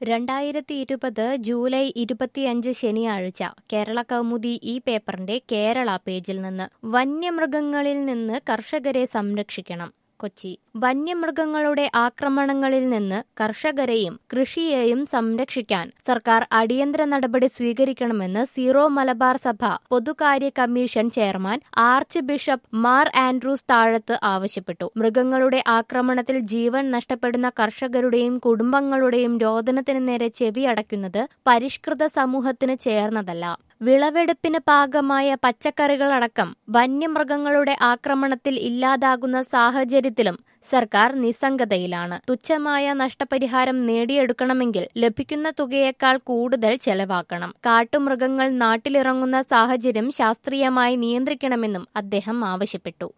രണ്ടായിരത്തി ഇരുപത് ജൂലൈ ഇരുപത്തിയഞ്ച് ശനിയാഴ്ച കേരള കൗമുദി ഈ പേപ്പറിന്റെ കേരള പേജിൽ നിന്ന് വന്യമൃഗങ്ങളിൽ നിന്ന് കർഷകരെ സംരക്ഷിക്കണം കൊച്ചി വന്യമൃഗങ്ങളുടെ ആക്രമണങ്ങളിൽ നിന്ന് കർഷകരെയും കൃഷിയെയും സംരക്ഷിക്കാൻ സർക്കാർ അടിയന്തര നടപടി സ്വീകരിക്കണമെന്ന് സീറോ മലബാർ സഭ പൊതുകാര്യ commission chairman archbishop Mar Andrews Thazhath ആവശ്യപ്പെട്ടു മൃഗങ്ങളുടെ ആക്രമണത്തിൽ ജീവൻ നഷ്ടപ്പെടുന്ന കർഷകരുടെയും കുടുംബങ്ങളുടെയും രോദനത്തിന് നേരെ ചെവി അടയ്ക്കുന്നത് പരിഷ്കൃത സമൂഹത്തിന് ചേർന്നതല്ല വിളവെടുപ്പിന് പാകമായ പച്ചക്കറികളടക്കം വന്യമൃഗങ്ങളുടെ ആക്രമണത്തിൽ ഇല്ലാതാകുന്ന സാഹചര്യത്തിലും സർക്കാർ നിസ്സംഗതയിലാണ് തുച്ഛമായ നഷ്ടപരിഹാരം നേടിയെടുക്കണമെങ്കിൽ ലഭിക്കുന്ന തുകയേക്കാൾ കൂടുതൽ ചെലവാക്കണം കാട്ടുമൃഗങ്ങൾ നാട്ടിലിറങ്ങുന്ന സാഹചര്യം ശാസ്ത്രീയമായി നിയന്ത്രിക്കണമെന്നും അദ്ദേഹം ആവശ്യപ്പെട്ടു